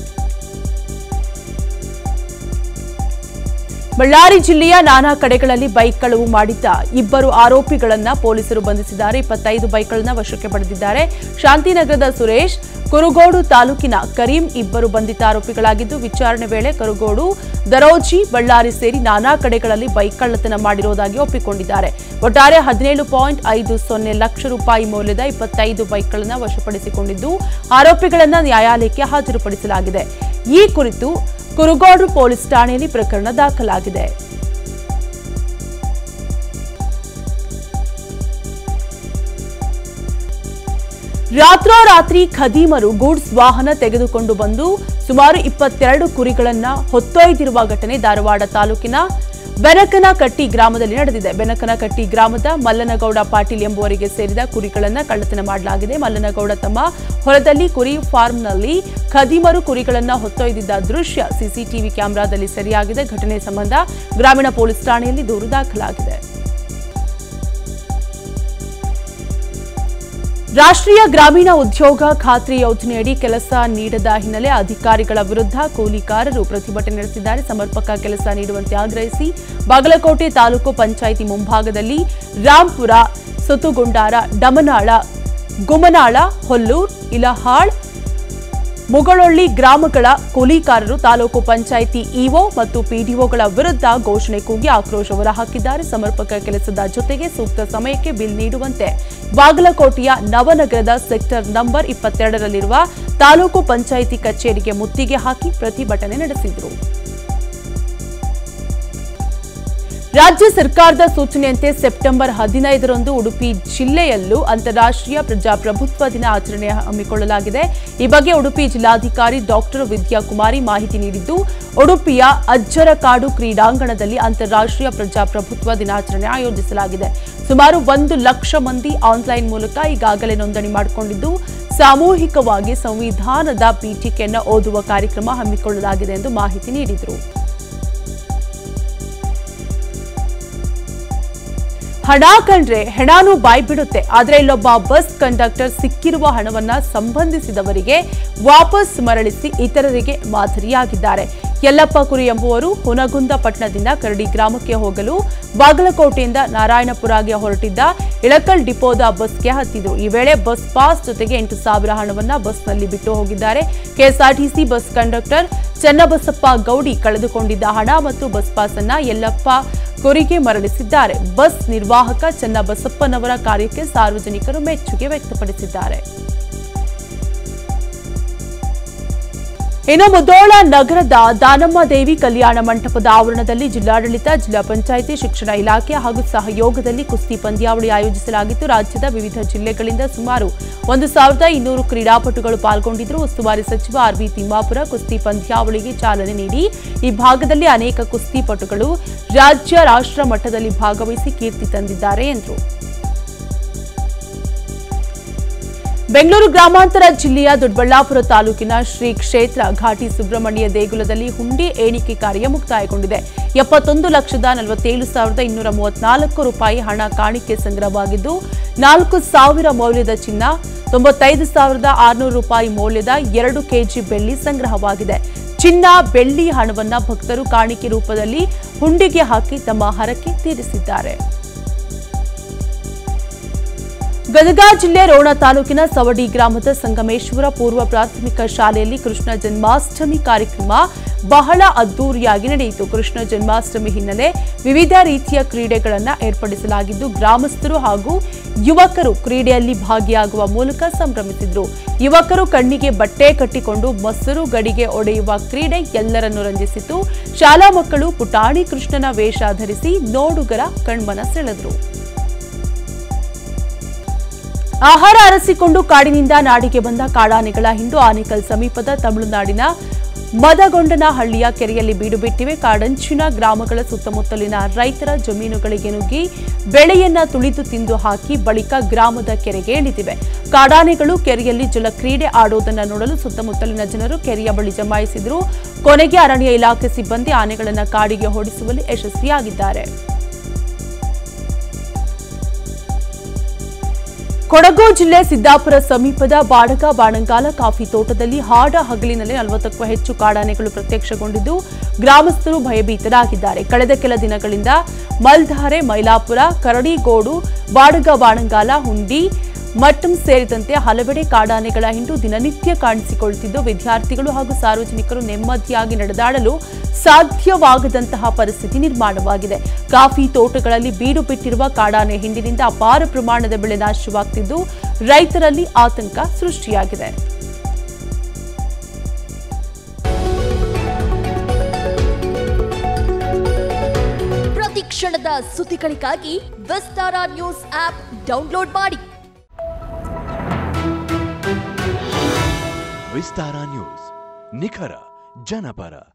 ಬಳ್ಳಾರಿ ಜಿಲ್ಲೆಯ ನಾನಾ ಕಡೆಗಳಲ್ಲಿ ಬೈಕ್ ಕಳವು ಮಾಡಿದ್ದ ಇಬ್ಬರು ಆರೋಪಿಗಳನ್ನ ಪೊಲೀಸರು ಬಂಧಿಸಿದ್ದಾರೆ ಇಪ್ಪತ್ತೈದು ಬೈಕ್ಗಳನ್ನ ವಶಕ್ಕೆ ಪಡೆದಿದ್ದಾರೆ ಶಾಂತಿನಗರದ ಸುರೇಶ್ ಕುರುಗೋಡು ತಾಲೂಕಿನ ಕರೀಂ ಇಬ್ಬರು ಬಂಧಿತ ಆರೋಪಿಗಳಾಗಿದ್ದು ವಿಚಾರಣೆ ವೇಳೆ ಕರುಗೋಡು ದರೋಜಿ ಬಳ್ಳಾರಿ ಸೇರಿ ನಾನಾ ಕಡೆಗಳಲ್ಲಿ ಬೈಕ್ ಕಳ್ಳತನ ಮಾಡಿರುವುದಾಗಿ ಒಪ್ಪಿಕೊಂಡಿದ್ದಾರೆ ಒಟ್ಟಾರೆ ಹದಿನೇಳು ಪಾಯಿಂಟ್ ಐದು ಸೊನ್ನೆ ಲಕ್ಷ ರೂಪಾಯಿ ಮೌಲ್ಯದ ಇಪ್ಪತ್ತೈದು ಬೈಕ್ಗಳನ್ನು ವಶಪಡಿಸಿಕೊಂಡಿದ್ದು ಆರೋಪಿಗಳನ್ನ ನ್ಯಾಯಾಲಯಕ್ಕೆ ಹಾಜರುಪಡಿಸಲಾಗಿದೆ ಈ ಕುರಿತು ಕುರುಗೋಡು ಪೊಲೀಸ್ ಠಾಣೆಯಲ್ಲಿ ಪ್ರಕರಣ ದಾಖಲಾಗಿದೆ ರಾತ್ರೋರಾತ್ರಿ ಖದೀಮರು ಗೂಡ್ಸ್ ವಾಹನ ತೆಗೆದುಕೊಂಡು ಬಂದು ಸುಮಾರು ಇಪ್ಪತ್ತೆರಡು ಕುರಿಗಳನ್ನ ಹೊತ್ತೊಯ್ದಿರುವ ಘಟನೆ ಧಾರವಾಡ ತಾಲೂಕಿನ ಬೆನಕನಕಟ್ಟಿ ಗ್ರಾಮದಲ್ಲಿ ನಡೆದಿದೆ ಬೆನಕನಕಟ್ಟಿ ಗ್ರಾಮದ ಮಲ್ಲನಗೌಡ ಪಾಟೀಲ್ ಎಂಬುವರಿಗೆ ಸೇರಿದ ಕುರಿಗಳನ್ನ ಕಳ್ಳತನ ಮಾಡಲಾಗಿದೆ ಮಲ್ಲನಗೌಡ ತಮ್ಮ ಹೊಲದಲ್ಲಿ ಕುರಿ ಫಾರ್ಮ್ನಲ್ಲಿ ಖದೀಮರು ಕುರಿಗಳನ್ನ ಹೊತ್ತೊಯ್ದಿದ್ದ ದೃಶ್ಯ ಸಿಸಿಟಿವಿ ಕ್ಯಾಮೆರಾದಲ್ಲಿ ಸೆರೆಯಾಗಿದೆ ಘಟನೆ ಸಂಬಂಧ ಗ್ರಾಮೀಣ ಪೊಲೀಸ್ ಠಾಣೆಯಲ್ಲಿ ದೂರು ದಾಖಲಾಗಿದೆ ರಾಷ್ಟ್ರೀಯ ಗ್ರಾಮೀಣ ಉದ್ಯೋಗ ಖಾತ್ರಿ ಯೋಜನೆಯಡಿ ಕೆಲಸ ನೀಡದ ಹಿನ್ನೆಲೆ ಅಧಿಕಾರಿಗಳ ವಿರುದ್ಧ ಕೂಲಿಕಾರರು ಪ್ರತಿಭಟನೆ ನಡೆಸಿದ್ದಾರೆ ಸಮರ್ಪಕ ಕೆಲಸ ನೀಡುವಂತೆ ಆಗ್ರಹಿಸಿ ಬಾಗಲಕೋಟೆ ತಾಲೂಕು ಪಂಚಾಯಿತಿ ಮುಂಭಾಗದಲ್ಲಿ ರಾಂಪುರ ಸುತ್ತುಗುಂಡಾರ ಡಮನಾಳ ಗುಮನಾಳ ಹೊಲ್ಲೂರ್ ಇಲಹಾಳ್ ಮುಗಳೊಳ್ಳಿ ಗ್ರಾಮಗಳ ಕೂಲಿಕಾರರು ತಾಲೂಕು ಪಂಚಾಯಿತಿ ಇಒ ಮತ್ತು ಪಿಡಿಒಗಳ ವಿರುದ್ಧ ಘೋಷಣೆ ಕೂಗಿ ಆಕ್ರೋಶ ಹೊರಹಾಕಿದ್ದಾರೆ ಸಮರ್ಪಕ ಕೆಲಸದ ಜೊತೆಗೆ ಸೂಕ್ತ ಸಮಯಕ್ಕೆ ಬಿಲ್ ನೀಡುವಂತೆ ಬಾಗಲಕೋಟೆಯ ನವನಗರದ ಸೆಕ್ಟರ್ ನಂಬರ್ ಇಪ್ಪತ್ತೆರಡರಲ್ಲಿರುವ ತಾಲೂಕು ಪಂಚಾಯಿತಿ ಕಚೇರಿಗೆ ಮುತ್ತಿಗೆ ಹಾಕಿ ಪ್ರತಿಭಟನೆ ನಡೆಸಿದರು ರಾಜ್ಯ ಸರ್ಕಾರದ ಸೂಚನೆಯಂತೆ ಸೆಪ್ಟೆಂಬರ್ ಹದಿನೈದರಂದು ಉಡುಪಿ ಜಿಲ್ಲೆಯಲ್ಲೂ ಅಂತಾರಾಷ್ಟ್ರೀಯ ಪ್ರಜಾಪ್ರಭುತ್ವ ದಿನ ಆಚರಣೆ ಹಮ್ಮಿಕೊಳ್ಳಲಾಗಿದೆ ಈ ಬಗ್ಗೆ ಉಡುಪಿ ಜಿಲ್ಲಾಧಿಕಾರಿ ಡಾಕ್ಟರ್ ವಿದ್ಯಾಕುಮಾರಿ ಮಾಹಿತಿ ನೀಡಿದ್ದು ಉಡುಪಿಯ ಅಜ್ಜರಕಾಡು ಕ್ರೀಡಾಂಗಣದಲ್ಲಿ ಅಂತಾರಾಷ್ಟ್ರೀಯ ಪ್ರಜಾಪ್ರಭುತ್ವ ದಿನಾಚರಣೆ ಆಯೋಜಿಸಲಾಗಿದೆ ಸುಮಾರು ಒಂದು ಲಕ್ಷ ಮಂದಿ ಆನ್ಲೈನ್ ಮೂಲಕ ಈಗಾಗಲೇ ನೋಂದಣಿ ಮಾಡಿಕೊಂಡಿದ್ದು ಸಾಮೂಹಿಕವಾಗಿ ಸಂವಿಧಾನದ ಪೀಠಿಕೆಯನ್ನು ಓದುವ ಕಾರ್ಯಕ್ರಮ ಹಮ್ಮಿಕೊಳ್ಳಲಾಗಿದೆ ಎಂದು ಮಾಹಿತಿ ನೀಡಿದರು ಹಣ ಕಂಡ್ರೆ ಹೆಣಾನು ಬಾಯ್ ಬಿಡುತ್ತೆ ಆದ್ರೆ ಇಲ್ಲೊಬ್ಬ ಬಸ್ ಕಂಡಕ್ಟರ್ ಸಿಕ್ಕಿರುವ ಹಣವನ್ನ ಸಂಬಂಧಿಸಿದವರಿಗೆ ವಾಪಸ್ ಮರಳಿಸಿ ಇತರರಿಗೆ ಮಾದರಿಯಾಗಿದ್ದಾರೆ ಯಲ್ಲಪ್ಪ ಕುರಿ ಎಂಬುವರು ಹುನಗುಂದ ಪಟ್ಟಣದಿಂದ ಕರಡಿ ಗ್ರಾಮಕ್ಕೆ ಹೋಗಲು ಬಾಗಲಕೋಟೆಯಿಂದ ನಾರಾಯಣಪುರಗೆ ಹೊರಟಿದ್ದ ಇಳಕಲ್ ಡಿಪೋದ ಬಸ್ಗೆ ಹತ್ತಿದ್ರು ಈ ವೇಳೆ ಬಸ್ ಪಾಸ್ ಜೊತೆಗೆ ಎಂಟು ಸಾವಿರ ಹಣವನ್ನ ಬಸ್ನಲ್ಲಿ ಬಿಟ್ಟು ಹೋಗಿದ್ದಾರೆ KSRTC bus conductor Channabasappa Gaudi ಕಳೆದುಕೊಂಡಿದ್ದ ಹಣ ಮತ್ತು ಬಸ್ ಪಾಸ್ ಅನ್ನ ಯಲ್ಲಪ್ಪ ಕೊರಿಗೆ ಮರಳಿಸಿದ್ದಾರೆ ಬಸ್ ನಿರ್ವಾಹಕ ಚನ್ನಬಸಪ್ಪನವರ ಕಾರ್ಯಕ್ಕೆ ಸಾರ್ವಜನಿಕರು ಮೆಚ್ಚುಗೆ ವ್ಯಕ್ತಪಡಿಸಿದ್ದಾರೆ ಇನ್ನು ಮುದೋಳ ನಗರದ ದಾನಮ್ಮ ದೇವಿ ಕಲ್ಯಾಣ ಮಂಟಪದ ಆವರಣದಲ್ಲಿ ಜಿಲ್ಲಾಡಳಿತ ಜಿಲ್ಲಾ ಪಂಚಾಯಿತಿ ಶಿಕ್ಷಣ ಇಲಾಖೆ ಹಾಗೂ ಸಹಯೋಗದಲ್ಲಿ ಕುಸ್ತಿ ಪಂದ್ಯಾವಳಿ ಆಯೋಜಿಸಲಾಗಿತ್ತು ರಾಜ್ಯದ ವಿವಿಧ ಜಿಲ್ಲೆಗಳಿಂದ ಸುಮಾರು ಒಂದು ಸಾವಿರದ ಇನ್ನೂರು ಕ್ರೀಡಾಪಟುಗಳು ಪಾಲ್ಗೊಂಡಿದ್ದರು ಉಸ್ತುವಾರಿ ಸಚಿವ ಆರ್ವಿ ತಿಮ್ಮಾಪುರ ಕುಸ್ತಿ ಪಂದ್ಯಾವಳಿಗೆ ಚಾಲನೆ ನೀಡಿ ಈ ಭಾಗದಲ್ಲಿ ಅನೇಕ ಕುಸ್ತಿಪಟುಗಳು ರಾಜ್ಯ ರಾಷ್ಟ್ರ ಮಟ್ಟದಲ್ಲಿ ಭಾಗವಹಿಸಿ ಕೀರ್ತಿ ತಂದಿದ್ದಾರೆ ಎಂದರು ಬೆಂಗಳೂರು ಗ್ರಾಮಾಂತರ ಜಿಲ್ಲೆಯ ದೊಡ್ಡಬಳ್ಳಾಪುರ ತಾಲೂಕಿನ ಶ್ರೀ ಕ್ಷೇತ್ರ ಘಾಟಿ ಸುಬ್ರಹ್ಮಣ್ಯ ದೇಗುಲದಲ್ಲಿ ಹುಂಡಿ ಎಣಿಕೆ ಕಾರ್ಯ ಮುಕ್ತಾಯಗೊಂಡಿದೆ ಎಪ್ಪತ್ತೊಂದು ಲಕ್ಷದ ನಲವತ್ತೇಳು ಸಾವಿರದ ಇನ್ನೂರ ಮೂವತ್ನಾಲ್ಕು ರೂಪಾಯಿ ಹಣ ಕಾಣಿಕೆ ಸಂಗ್ರಹವಾಗಿದ್ದು ನಾಲ್ಕು ಸಾವಿರ ಮೌಲ್ಯದ ಚಿನ್ನ ತೊಂಬತ್ತೈದು ಸಾವಿರದ ಆರುನೂರು ರೂಪಾಯಿ ಮೌಲ್ಯದ ಎರಡು ಕೆಜಿ ಬೆಳ್ಳಿ ಸಂಗ್ರಹವಾಗಿದೆ ಚಿನ್ನ ಬೆಳ್ಳಿ ಹಣವನ್ನ ಭಕ್ತರು ಕಾಣಿಕೆ ರೂಪದಲ್ಲಿ ಹುಂಡಿಗೆ ಹಾಕಿ ತಮ್ಮ ಹರಕೆ ತೀರಿಸಿದ್ದಾರೆ ಗದಗ ಜಿಲ್ಲೆ ರೋಣ ತಾಲೂಕಿನ ಸವಡಿ ಗ್ರಾಮದ ಸಂಗಮೇಶ್ವರ ಪೂರ್ವ ಪ್ರಾಥಮಿಕ ಶಾಲೆಯಲ್ಲಿ ಕೃಷ್ಣ ಜನ್ಮಾಷ್ಟಮಿ ಕಾರ್ಯಕ್ರಮ ಬಹಳ ಅದ್ದೂರಿಯಾಗಿ ನಡೆಯಿತು ಕೃಷ್ಣ ಜನ್ಮಾಷ್ಟಮಿ ಹಿನ್ನೆಲೆ ವಿವಿಧ ರೀತಿಯ ಕ್ರೀಡೆಗಳನ್ನು ಏರ್ಪಡಿಸಲಾಗಿದ್ದು ಗ್ರಾಮಸ್ಥರು ಹಾಗೂ ಯುವಕರು ಕ್ರೀಡೆಯಲ್ಲಿ ಭಾಗಿಯಾಗುವ ಮೂಲಕ ಸಂಭ್ರಮಿಸಿದ್ರು ಯುವಕರು ಕಣ್ಣಿಗೆ ಬಟ್ಟೆ ಕಟ್ಟಿಕೊಂಡು ಮೊಸರು ಗಡಿಗೆ ಒಡೆಯುವ ಕ್ರೀಡೆ ಎಲ್ಲರನ್ನು ರಂಜಿಸಿತು ಶಾಲಾ ಮಕ್ಕಳು ಪುಟಾಣಿ ಕೃಷ್ಣನ ವೇಷ ಧರಿಸಿ ನೋಡುಗರ ಕಣ್ಮನ ಸೆಳೆದ್ರು ಆಹಾರ ಅರಸಿಕೊಂಡು ಕಾಡಿನಿಂದ ನಾಡಿಗೆ ಬಂದ ಕಾಡಾನೆಗಳ ಹಿಂಡು ಆನೇಕಲ್ ಸಮೀಪದ ತಮಿಳುನಾಡಿನ ಮದಗೊಂಡನಹಳ್ಳಿಯ ಕೆರೆಯಲ್ಲಿ ಬೀಡು ಬಿಟ್ಟಿವೆ ಕಾಡಂಚಿನ ಗ್ರಾಮಗಳ ಸುತ್ತಮುತ್ತಲಿನ ರೈತರ ಜಮೀನುಗಳಿಗೆ ನುಗ್ಗಿ ಬೆಳೆಯನ್ನ ತುಳಿದು ತಿಂದು ಹಾಕಿ ಬಳಿಕ ಗ್ರಾಮದ ಕೆರೆಗೆ ಇಳಿದಿವೆ ಕಾಡಾನೆಗಳು ಕೆರೆಯಲ್ಲಿ ಜಲಕ್ರೀಡೆ ಆಡೋದನ್ನ ನೋಡಲು ಸುತ್ತಮುತ್ತಲಿನ ಜನರು ಕೆರೆಯ ಬಳಿ ಜಮಾಯಿಸಿದ್ರು ಕೊನೆಗೆ ಅರಣ್ಯ ಇಲಾಖೆ ಸಿಬ್ಬಂದಿ ಆನೆಗಳನ್ನ ಕಾಡಿಗೆ ಓಡಿಸುವಲ್ಲಿ ಯಶಸ್ವಿಯಾಗಿದ್ದಾರೆ ಕೊಡಗು ಜಿಲ್ಲೆ ಸಿದ್ದಾಪುರ ಸಮೀಪದ ಬಾಡಗ ಬಾಣಂಗಾಲ ಕಾಫಿ ತೋಟದಲ್ಲಿ ಹಾಡ ಹಗಲಿನಲ್ಲಿ ನಲವತ್ತಕ್ಕೂ ಹೆಚ್ಚು ಕಾಡಾನೆಗಳು ಪ್ರತ್ಯಕ್ಷಗೊಂಡಿದ್ದು ಗ್ರಾಮಸ್ಥರು ಭಯಭೀತರಾಗಿದ್ದಾರೆ ಕಳೆದ ಕೆಲ ದಿನಗಳಿಂದ ಮಲ್ಧಾರೆ ಮೈಲಾಪುರ ಕರಡಿಗೋಡು ಬಾಡಗ ಬಾಣಂಗಾಲ ಹುಂಡಿ ಮಟ್ಟಂ ಸೇರಿದಂತೆ ಹಲವೆಡೆ ಕಾಡಾನೆಗಳ ಹಿಂಡು ದಿನನಿತ್ಯ ಕಾಣಿಸಿಕೊಳ್ಳುತ್ತಿದ್ದು ವಿದ್ಯಾರ್ಥಿಗಳು ಹಾಗೂ ಸಾರ್ವಜನಿಕರು ನೆಮ್ಮದಿಯಾಗಿ ನಡೆದಾಡಲು ಸಾಧ್ಯವಾಗದಂತಹ ಪರಿಸ್ಥಿತಿ ನಿರ್ಮಾಣವಾಗಿದೆ ಕಾಫಿ ತೋಟಗಳಲ್ಲಿ ಬೀಡು ಬಿಟ್ಟಿರುವ ಕಾಡಾನೆ ಹಿಂಡಿನಿಂದ ಅಪಾರ ಪ್ರಮಾಣದ ಬೆಳೆ ನಾಶವಾಗ್ತಿದ್ದು ರೈತರಲ್ಲಿ ಆತಂಕ ಸೃಷ್ಟಿಯಾಗಿದೆ ಪ್ರತಿ ಕ್ಷಣದ ಸುದ್ದಿಗಳಿಗಾಗಿ ವಿಸ್ತಾರ ನ್ಯೂಸ್ ಆಪ್ ಡೌನ್ಲೋಡ್ ಮಾಡಿ ವಿಸ್ತಾರ ನ್ಯೂಸ್ ನಿಖರ ಜನಪರ